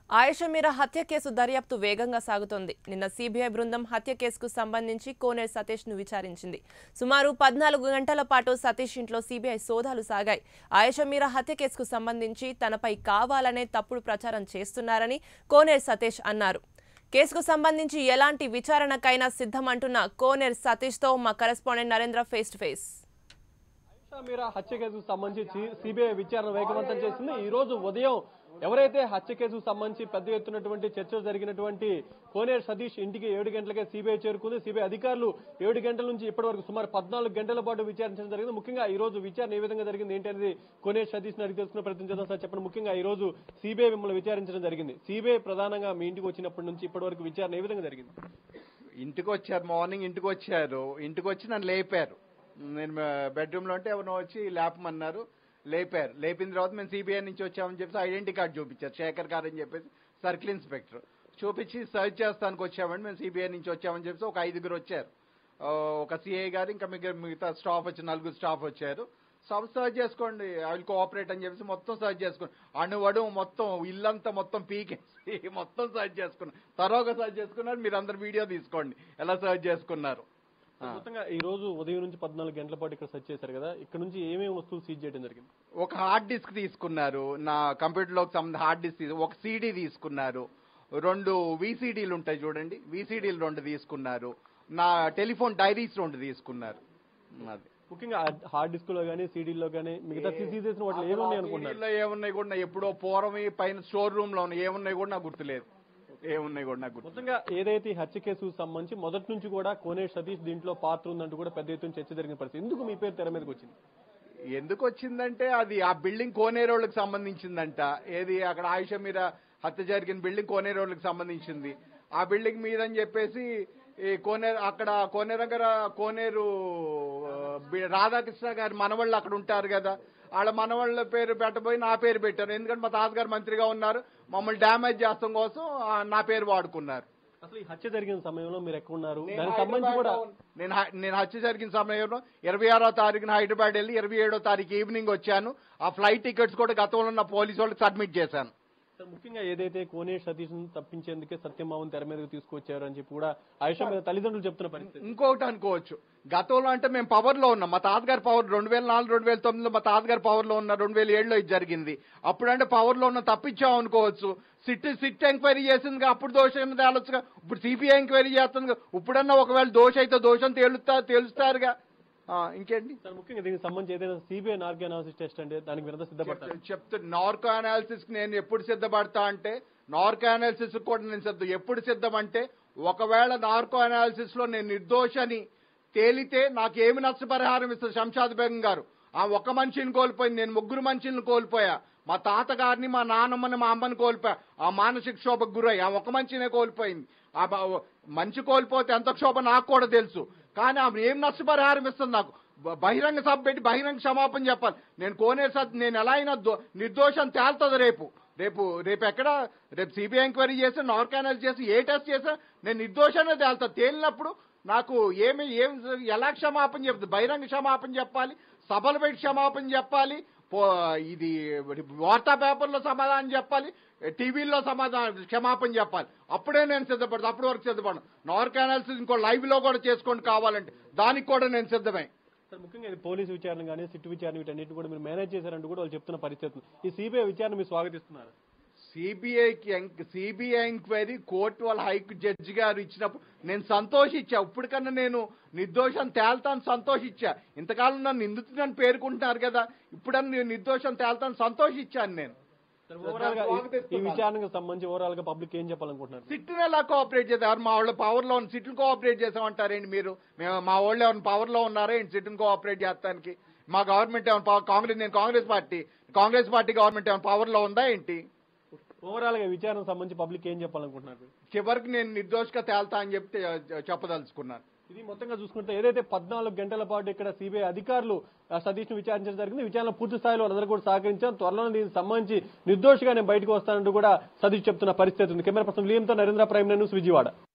ఆయేషా మీరా హత్య కేసు దర్యాప్తు వేగంగా సాగుతోంది నిన్న సీబీఐ బృందం హత్య కేసుకు సంబంధించి కోనేరు సతీష్ ను విచారించింది సుమారు పద్నాలుగు గంటల పాటు సతీష్ ఇంట్లో సీబీఐ సోదాలు సాగాయి ఆయేషా మీరా హత్య కేసుకు సంబంధించి తనపై కావాలనే తప్పుడు ప్రచారం చేస్తున్నారని కోనేరు సతీష్ అన్నారు కేసుకు సంబంధించి ఎలాంటి విచారణకైనా సిద్ధమంటున్న కోనేరు సతీష్ తో మా correspondent Narendra face to face Ayesha Meera హత్య కేసుకు సంబంధించి సిబిఐ విచారణ వేగవంతం చేసింది ఈ రోజు ఉదయం ఎవరైతే హత్య కేసుకు సంబంధించి పెద్ద ఎత్తునటువంటి చర్చలు జరిగినటువంటి కోనేరు సతీష్ ఇంటికి ఏడు గంటలకే సిబిఐ చేరుకుంది సిబిఐ అధికారులు ఏడు గంటల నుంచి ఇప్పటి వరకు సుమారు పద్నాలుగు గంటల పాటు విచారించడం జరిగింది ముఖ్యంగా ఈ రోజు విచారణ ఏ విధంగా జరిగింది ఏంటనేది కోనేరు సతీష్ అడిగి తెలుసుకునే ప్రయత్నం చేద్దాం సార్ చెప్పండి ముఖ్యంగా ఈ రోజు సిబిఐ మిమ్మల్ని విచారించడం జరిగింది సిబిఐ ప్రధానంగా మీ ఇంటికి వచ్చినప్పటి నుంచి ఇప్పటి వరకు విచారణ ఏ విధంగా జరిగింది ఇంటికి వచ్చారు మార్నింగ్ ఇంటికి వచ్చారు ఇంటికి వచ్చి నన్ను లేపారు నేను బెడ్రూమ్ లో ఉంటే ఎవరినో వచ్చి లేపమన్నారు లేపారు లేపిన తర్వాత మేము సిబిఐ నుంచి వచ్చామని చెప్పేసి ఐడెంటిటీ కార్డు చూపించారు శేఖర్ గారు అని చెప్పేసి సర్కిల్ ఇన్స్పెక్టర్ చూపించి సర్చ్ చేస్తానికి వచ్చామని మేము సిబిఐ నుంచి వచ్చామని చెప్పేసి ఒక ఐదుగురు వచ్చారు ఆ, ఒక సిఐ గారు ఇంకా మిగతా మిగతా స్టాఫ్ వచ్చి నలుగురు స్టాఫ్ వచ్చారు సబ్ సర్చ్ చేసుకోండి ఐ విల్ కోఆపరేట్ అని చెప్పేసి మొత్తం సర్చ్ చేసుకోండి అణువడు మొత్తం ఇల్లంతా మొత్తం పీకేసి మొత్తం సర్చ్ చేసుకున్నారు తర్వాత సర్చ్ చేసుకున్నారు మీరు అందరు వీడియో తీసుకోండి ఎలా సర్చ్ చేసుకున్నారు ఆ. మొత్తంగా ఈ రోజు ఉదయం నుంచి పద్నాలుగు గంటల పాటు ఇక్కడ సెర్చ్ చేశారు కదా ఇక్కడ నుంచి ఏమేమి వస్తువులు సీజ్ చేయడం జరిగింది ఒక హార్డ్ డిస్క్ తీసుకున్నారు నా కంప్యూటర్ లోకి సంబంధించి హార్డ్ డిస్క్ తీసు- ఒక సీడీ తీసుకున్నారు రెండు విసిడీలు ఉంటాయి చూడండి విసిడీలు రెండు తీసుకున్నారు నా టెలిఫోన్ డైరీస్ రెండు తీసుకున్నారు అది ముఖ్యంగా హార్డ్ డిస్క్ లో గానీ సీడీలో గానీ మిగతా సీజ్ చేసిన వాటిలో ఏమున్నాయి అనుకుంటున్నారు CD లో ఏమున్నాయి కూడా నా ఎప్పుడో పూర్వం ఈ పైన స్టోర్ రూమ్ లో ఉన్నాయి ఏమున్నాయి కూడా నాకు గుర్తులేదు ఏమున్నాయి కూడా నాకు గుర్తు మొత్తంగా ఏదైతే ఈ హత్య కేసుకు సంబంధించి మొదటి నుంచి కూడా కోనేరు సతీష్ దీంట్లో పాత్ర ఉందంటూ కూడా పెద్ద ఎత్తున చర్చ జరిగిన పరిస్థితి ఎందుకు మీ పేరు తెర మీదకి వచ్చింది ఎందుకు వచ్చిందంటే అది ఆ బిల్డింగ్ కోనేరోళ్ళకి సంబంధించిందంట ఏది అక్కడ ఆయుష మీద హత్య జరిగిన బిల్డింగ్ కోనేరోళ్ళకి సంబంధించింది ఆ బిల్డింగ్ మీద అని చెప్పేసి ఈ కోనేరు అక్కడ కోనేరు దగ్గర కోనేరు ఆ, బి- రాధాకృష్ణ గారి మనవాళ్ళు అక్కడ ఉంటారు కదా వాళ్ళ మనవాళ్ళ పేరు పెట్టబోయి నా పేరు పెట్టారు ఎందుకంటే మా తాతగారు మంత్రిగా ఉన్నారు మమ్మల్ని డ్యామేజ్ చేస్తాం కోసం ఆ, నా పేరు వాడుకున్నారు అసలు ఈ హత్య జరిగిన సమయంలో మీరు ఎక్కడ ఉన్నారు నేను దానికి సంబంధించి కూడా హైదరాబాద్లో ఉన్న- నేను హై- నేను హత్య జరిగిన సమయంలో ఇరవై ఆరో తారీఖున హైదరాబాద్ వెళ్ళి ఇరవై ఏడో తారీఖు ఈవినింగ్ వచ్చాను ఆ ఫ్లైట్ టికెట్స్ కూడా గతంలో ఉన్న పోలీసు వాళ్ళకి సబ్మిట్ చేశాను సార్, ముఖ్యంగా ఏదైతే కోనేరు సతీష్ తప్పించేందుకే సత్యమావన్ తెర మీదకి తీసుకొచ్చారు అని చెప్పి కూడా ఆయుష మీద తల్లిదండ్రులు చెప్తున్న పరిస్థితి ఇంకొకటి అనుకోవచ్చు గతంలో అంటే మేము పవర్ లో ఉన్నాం మా తాతగారి పవర్ రెండు వేల నాలుగు రెండు వేల తొమ్మిదిలో మా తాతగారి పవర్ లో ఉన్న రెండు వేల ఏడులో ఇది జరిగింది అప్పుడంటే పవర్ లో ఉన్న తప్పించాం అనుకోవచ్చు సిట్ సిట్ ఎంక్వైరీ చేసింది అప్పుడు దోషం తేలొచ్చుగా ఇప్పుడు సిబిఐ ఎంక్వైరీ చేస్తుంది ఇప్పుడన్నా ఒకవేళ దోష అయితే దోషం తేలుస్తా తేలుస్తారుగా ఆ, ఇంకేంటి సార్ ముఖ్యంగా దీనికి సంబంధించి ఏదైనా సిబిఐ నార్గ అనాలిసిస్ టెస్ట్ అంటే దానికి విరుద్ధ సిద్ధపడతారు చెప్తా నార్కో అనాలిసిస్ నేను ఎప్పుడు సిద్ధపడతా అంటే నార్కో అనాలిసిస్ కూడా నేను సిద్ధం ఎప్పుడు సిద్ధం అంటే ఒకవేళ నార్కో అనాలిసిస్ లో నేను నిర్దోషని తేలితే నాకు ఏమి నష్టపరిహారం ఇస్తుంది శంషాద్ బేగం గారు ఆ ఒక మనిషిని కోల్పోయింది నేను ముగ్గురు మనిషిని కోల్పోయా మా తాతగారిని మా నాన్నమ్మని మా అమ్మని కోల్పోయా ఆ మానసిక క్షోభకు గురై ఆ ఒక మనిషినే కోల్పోయింది ఆ బ- మంచి కోల్పోతే ఎంత క్షోభ నాకు కూడా తెలుసు కానీ ఆమె ఏం నష్టపరిహారం ఇస్తుంది నాకు బ- బహిరంగ సభ పెట్టి బహిరంగ క్షమాపణ చెప్పాలి నేను కోనే సత్ నేను ఎలా అయినా దో- నిర్దోషం తేలుతుంది రేపు రేపు రేపు ఎక్కడ రేపు సిబిఐ ఎంక్వైరీ చేసి నార్క్ అనాలిసిస్ చేసి ఏ టెస్ట్ చేసా నేను నిర్దోషాన్ని తేలుతా తేలినప్పుడు నాకు ఏమి ఏం ఎలా క్షమాపణ చెప్తుంది బహిరంగ క్షమాపణ చెప్పాలి సభలు పెట్టి క్షమాపణ చెప్పాలి పో- ఇది వార్తా పేపర్లో సమాధానం చెప్పాలి టీవీలో సమాధానం క్షమాపణ చెప్పాలి అప్పుడే నేను సిద్ధపడతాను అప్పటి వరకు సిద్ధపడను నార్క్ అనాలిసిస్ ఇంకో లైవ్ లో కూడా చేసుకోండి కావాలంటే దానికి కూడా నేను సిద్ధమే సార్ ముఖ్యంగా ఇది పోలీసు విచారణ కానీ సిట్టు విచారణ వీటన్నిటిని కూడా మీరు మేనేజ్ చేశారంటూ కూడా వాళ్ళు చెప్తున్న పరిస్థితి ఈ సిబిఐ విచారణ మీరు స్వాగతిస్తున్నారు సిబిఐకి సిబిఐ ఎంక్వైరీ కోర్టు వాళ్ళ హైకు జడ్జి గారు ఇచ్చినప్పుడు నేను సంతోషించా ఇప్పటికన్నా నేను నిర్దోషం తేల్తాను సంతోషించా ఇంతకాలం నన్ను నిందితుడని పేర్కొంటున్నారు కదా ఇప్పుడన్నా నేను నిర్దోషం తేల్తాను సంతోషించాను నేను సార్ ఓవరాల్ గా ఈ- ఈ విచారణకు సంబంధించి ఓవరాల్ గా పబ్లిక్ ఏం చెప్పాలనుకుంటున్నారు సిట్టును ఎలా కోఆపరేట్ చేస్తారు మా వాళ్ళు పవర్ లో ఉన్న సిట్టును కోఆపరేట్ చేసామంటారేంటి మీరు మేము మా వాళ్ళు ఏమైనా పవర్ లో ఉన్నారా ఏంటి సిట్టును కోఆపరేట్ చేస్తానికి మా గవర్నమెంట్ ఏమైనా పవర్- కాంగ్రెస్ నేను Congress party Congress party government ఏమైనా పవర్ లో ఉందా ఏంటి ఓవరాల్ గా విచారణకు సంబంధించి పబ్లిక్ ఏం చెప్పాలనుకుంటున్నారు చివరికి నేను నిర్దోషిగా తేల్తా అని చెప్తే చెప్పదలుచుకున్నాను ఇది మొత్తంగా చూసుకుంటే ఏదైతే పద్నాలుగు గంటల పాటు ఇక్కడ సిబిఐ అధికారులు సతీష్ ను విచారించడం జరిగింది విచారణ పూర్తి స్థాయిలో అందరూ కూడా సహకరించాం త్వరలోనే దీనికి సంబంధించి నిర్దోషిగా నేను బయటకు వస్తానంటూ కూడా సతీష్ చెప్తున్న పరిస్థితి ఉంది కెమెరా పర్సన్ లీయంతో నరేంద్ర ప్రైమ్ న్యూస్ విజయవాడ